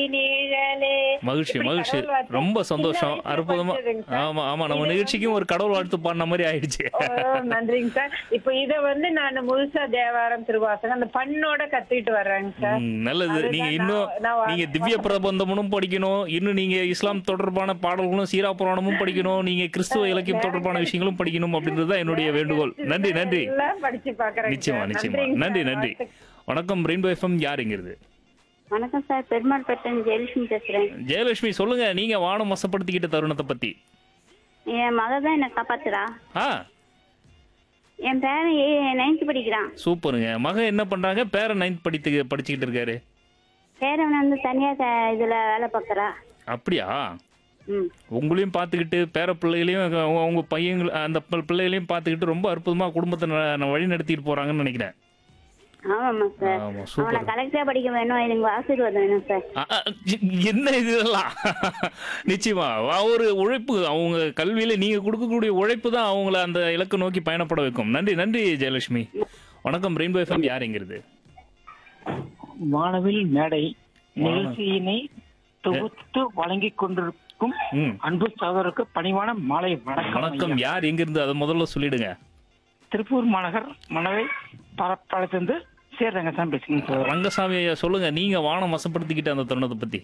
நிழலே மகிழ்ச்சி இப்படி மகிழ்ச்சி கடவுள் வாழ்த்து ரொம்ப சந்தோஷம் சின்ன வயசுல அற்புதமா படிச்சதுங்க சார். ஆமா ஆமா நம்ம இது நிகழ்ச்சிக்கும் ஒரு கடவுள் வாழ்த்து பாடின மாதிரி ஆயிடுச்சு ஓ, நன்றிங்க சார் இப்போ இத வந்து நான் முழுசா தேவாரம் திருவாசகம் அந்த பண்ணோட கத்துக்கிட்டு வர்றேங்க சார் ம், நல்லது அதுதான் நீங்க நான் இன்னும் நான் நீங்க திவ்ய பிரபந்தமும் படிக்கணும் இன்னும் நீங்க இஸ்லாம் தொடர்பான பாடல்களும் சீரா புராணமும் படிக்கணும் நீங்க கிறிஸ்துவ இலக்கியம் தொடர்பான விஷயங்களும் படிக்கணும் அப்படின்றது தான் என்னுடைய வேண்டுகோள் நன்றி நன்றி எல்லாம் படிச்சு பாக்குறேன் நிச்சயமா நிச்சயமா நன்றி நன்றி வணக்கம் ரெயின்போ எஃப்எம் யாருங்கிறது வணக்கம் சார் பெருமாள் பட்டன் ஜெயலட்சுமி பேசுறேன் ஜெயலட்சுமி சொல்லுங்க நீங்க வானம் வசப்படுத்திக்கிட்ட தருணத்தை பத்தி என் மக தான் என்னை காப்பாத்துறா ஆ என் பேரன் ஏ நைன்த் படிக்கிறான் சூப்பருங்க மகன் என்ன பண்றாங்க பேர நைன்த் படித்து படிச்சுக்கிட்டு இருக்காரு பேரன் வந்து தனியா க- இதுல வேலை பார்க்கறா அப்படியா ம் உங்களையும் பார்த்துக்கிட்டு பேர பிள்ளைகளையும் அவங்க- அவங்க பையங்க அந்த பி- பிள்ளைகளையும் பார்த்துக்கிட்டு ரொம்ப அற்புதமா குடும்பத்தை ந- ந- வழி நடத்திட்டு போறாங்கன்னு நினைக்கிறேன் ஆமாம்மா சார் ஆமா அவனை சூப்பர் கலெக்டரா படிக்க வேணும் எனக்கு ஆசீர்வாதம் வேணும் சார் அ, அ, இ- என்ன இது இதெல்லாம் நிச்சயமா ஒரு உழைப்பு அவங்க கல்வியில நீங்க கொடுக்கக்கூடிய உழைப்பு தான் அவங்கள அந்த இலக்கு நோக்கி பயணப்பட வைக்கும் நன்றி நன்றி ஜெயலட்சுமி வணக்கம் ரெயின்போ எஃப்எம் யாருங்கிறது வானவில் மேடை நிகழ்ச்சியினை தொகுத்து வழங்கிக் கொண்டிருக்கும் ம் அன்பு சகோதரருக்கு பணிவான மாலை வணக்கம் வணக்கம் ஐயா. யார் எங்கிருந்து அதை முதல்ல சொல்லிடுங்க திருப்பூர் மாநகர் மனவை பரப்பளத்திலிருந்து சேர் ரங்கசாமி பேசுங்க சார் ரங்கசாமி ஐயா சொல்லுங்க நீங்க வானம் வசப்படுத்திக்கிட்ட அந்த தருணத்தை பத்தி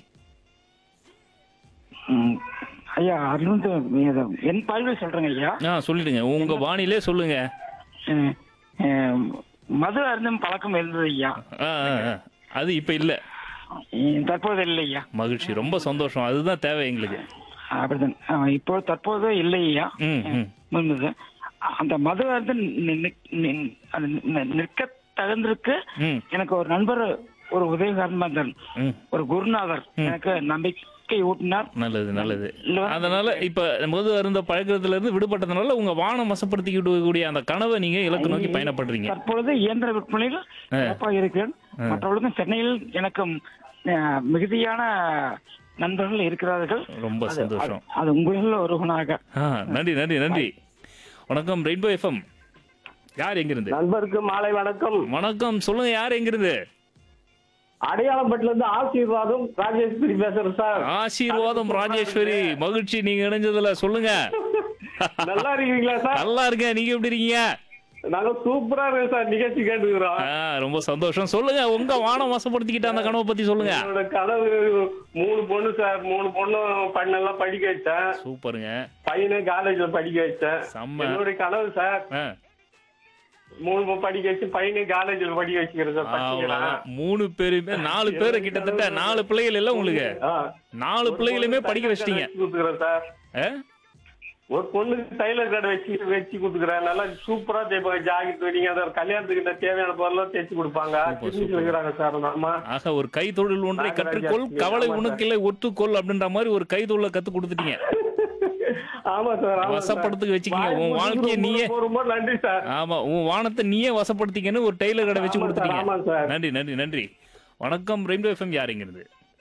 ம், ஐயா அது வந்து இது என் பார்வையில் சொல்றேங்க ஐயா ஆ சொல்லிடுங்க உங்க வானிலே சொல்லுங்க ம், ம், மது அருந்தும் பழக்கம் இருந்தது ஐயா ஆ, ஆ, ஆ. அது இப்ப இல்ல ம், தற்போது இல்லை ஐயா மகிழ்ச்சி ரொம்ப சந்தோஷம் அதுதான் தேவை எங்களுக்கு அப்படிதான் ஆ, இப்போ தற்போது இல்லை ஐயா ம் ம் இருந்தது அந்த மது அருந்து நி- நி- நி- அது நி- நிற்க தகுந்திருக்கு ம் எனக்கு ஒரு நண்பர் ஒரு உதயகாரன் ம் ஒரு குருநாதர் எனக்கு நம்பிக்கை ஊட்டினார் நல்லது நல்லது இல்ல. அதனால இப்ப மது அருந்த பழக்கத்துல இருந்து விடுபட்டதுனால உங்க வானம் வசப்படுத்திக்கிட்டு கூடிய அந்த கனவை நீங்க இலக்கு நோக்கி பயணப்படுறீங்க தற்பொழுது இயந்திர விற்பனையில் சிறப்பாக இருக்கிறேன் மற்றவர்களுக்கும் சென்னையில் எனக்கு அஹ், மிகுதியான நண்பர்கள் இருக்கிறார்கள் ரொம்ப அது- சந்தோஷம் அது- அது உங்களில் ஒருவனாக ஆ, நன்றி நன்றி நன்றி வணக்கம் ரெயின்போ எஃப்எம் யார் எங்கிருந்து நண்பருக்கு மாலை வணக்கம் வணக்கம் சொல்லுங்க யார் எங்கிருந்து அடையாளப்பட்டுல இருந்து ஆசீர்வாதம் ராஜேஸ்வரி பேசுறேன் சார் ஆசீர்வாதம் ராஜேஸ்வரி மகிழ்ச்சி நீங்க இணைஞ்சதுல சொல்லுங்க நல்லா இருக்கீங்களா சார் நல்லா இருக்கேன் நீங்க எப்படி இருக்கீங்க நாங்க சூப்பரா இருக்கோம் சார் நிகழ்ச்சி கேட்டுக்கிறோம் ஆ, ரொம்ப சந்தோஷம் சொல்லுங்க உங்க வானம் வசப்படுத்திக்கிட்ட அந்த கனவை பத்தி சொல்லுங்க என்னோட கனவு மூணு பொண்ணு சார் மூணு பொண்ணும் பண்ணெல்லாம் படிக்க வச்சேன் சூப்பருங்க பையனை காலேஜ்ல படிக்க வச்சேன் செம்ம என்னுடைய கனவு சார் ஆ, மூணு பொண்ணு படிக்க வச்சு பையனை காலேஜ்ல படிக்க வச்சுக்கிறேன் சார் படிச்சீங்களா அவ்வளவுதான். மூணு பேருமே நாலு பேரு கிட்டத்தட்ட நாலு பிள்ளைகள் இல்ல உங்களுக்கு ஆ. நாலு பிள்ளைகளுமே படிக்க வச்சிட்டீங்க வச்சு கொடுத்துக்கிறேன் சார் ஆ? ஒரு பொண்ணுக்கு டைலர் கடை வச்சு வச்சு கொடுத்துக்கிறேன் நல்லா சூப்பரா தைப்பாங்க ஜாக்கெட் வெடிங்க அதை கல்யாணத்துக்கு இந்த தேவையான பொருள்லாம் தைச்சு கொடுப்பாங்க சூப்பர், திரும்பி சூப்பர். இருக்கிறாங்க சார் அந்த அம்மா ஆக ஒரு கைத்தொழில் ஒன்றை நாகராஜா கற்றுக்கொள் ஆசிரியர். கவலை ஆமா உனக்கில்லை ஒத்துக்கொள் அப்படின்ற மாதிரி ஒரு கைத்தொழில கத்து கொடுத்துட்டீங்க ஆமா சார் ஆமா சார். வசப்படுத்துக்கு வச்சுக்கீங்க. உன் வாய்ப்பு வாழ்க்கையை ரொம்ப, நீயே- ரொம்ப ரொம்ப நன்றி சார் ஆமா உன் வானத்தை நீயே வசப்படுத்திக்கன்னு ஒரு டெய்லர் கடை வச்சு ஆமா சார், கொடுத்துட்டீங்க ஆமா சார். நன்றி நன்றி நன்றி வணக்கம் ரெயின்போ எஃப்எம் யாருங்கிறது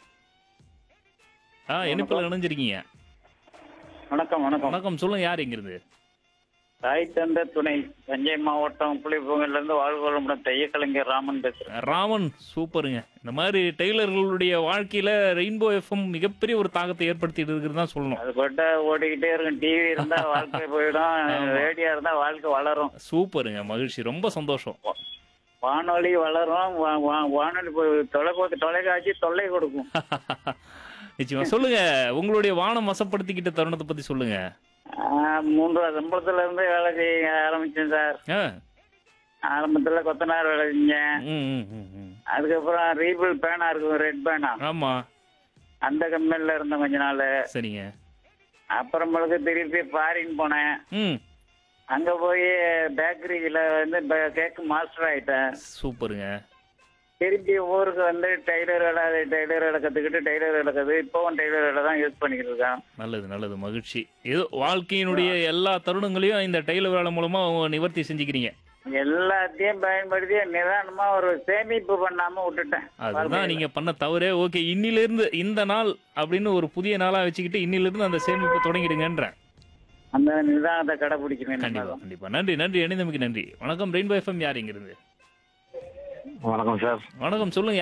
ஆ இனிப்பில் இணைஞ்சிருக்கீங்க வணக்கம் வணக்கம் வணக்கம் சொல்லுங்க யாருங்கிறது தாய் தந்த துணை தஞ்சை மாவட்டம் புளிப்பூங்கல்ல இருந்து வாழ்வளமுடன் தைய கலைஞர் ராமன் பேசுறேன் ராமன் சூப்பருங்க இந்த மாதிரி டெய்லர்களுடைய வாழ்க்கையில ரெயின்போ எஃப்எம் மிகப்பெரிய ஒரு தாக்கத்தை ஏற்படுத்திட்டு இருக்குன்னு தான் சொல்லணும் அது பட்டா ஓடிக்கிட்டே இருக்கும் டிவி இருந்தா வாழ்க்கை போயிடும் ரேடியோ இருந்தா வாழ்க்கை வளரும் சூப்பருங்க மகிழ்ச்சி ரொம்ப சந்தோஷம் வானொலி வளரும் வா- வா- வானொலி போய் தொலைபோக்கு தொலைக்காட்சி தொல்லை கொடுக்கும் நிச்சயமா சொல்லுங்க உங்களுடைய வானம் வசப்படுத்திக்கிட்ட தருணத்தை பத்தி சொல்லுங்க ஆஹ், மூன்று ரூபா சம்பளத்துல இருந்து வேலை செய்ய ஆரம்பிச்சேன் சார் ஆ ஆரம்பத்துல கொத்தனார் வேலை செஞ்சேன் ம், ம், ம், ம். அதுக்கப்புறம் ரீபிள் பேனா இருக்கும் ரெட் பேனா ஆமா அந்த கம்பெனில இருந்தேன் கொஞ்ச நாள் சரிங்க அப்புறமேலுக்கு திருப்பி ஃபாரின் போனேன் ம் அங்க போய் பேக்கரியில வந்து ப- கேக் மாஸ்டர் ஆயிட்டேன் சூப்பருங்க திருப்பி ஊருக்கு வந்து டெய்லர் வேலை டெய்லர் வேலை கத்துக்கிட்டு டெய்லர் வேலை கத்து இப்பவும் டெய்லர் வேலை தான் யூஸ் பண்ணிக்கிட்டு இருக்கேன் நல்லது நல்லது மகிழ்ச்சி ஏதோ வாழ்க்கையினுடைய எல்லா தருணங்களையும் இந்த டெய்லர் வேலை மூலமா அவங்க நிவர்த்தி செஞ்சுக்கிறீங்க எல்லாத்தையும் பயன்படுத்தி நிதானமா ஒரு சேமிப்பு பண்ணாம விட்டுட்டேன் அதுதான் நீங்க பண்ண தவறே ஓகே இன்னில இருந்து இந்த நாள் அப்படின்னு ஒரு புதிய நாளா வச்சுக்கிட்டு இன்னில இருந்து அந்த சேமிப்பை தொடங்கிடுங்கன்றேன் அந்த நிதானத்தை கடைபிடிக்கணும் கண்டிப்பா கண்டிப்பா நன்றி நன்றி இணைந்தமைக்கு நன்றி வணக்கம் ரெயின்போ எஃப்எம் யார் இங்கிருந்து வணக்கம் சார் வணக்கம் சொல்லுங்க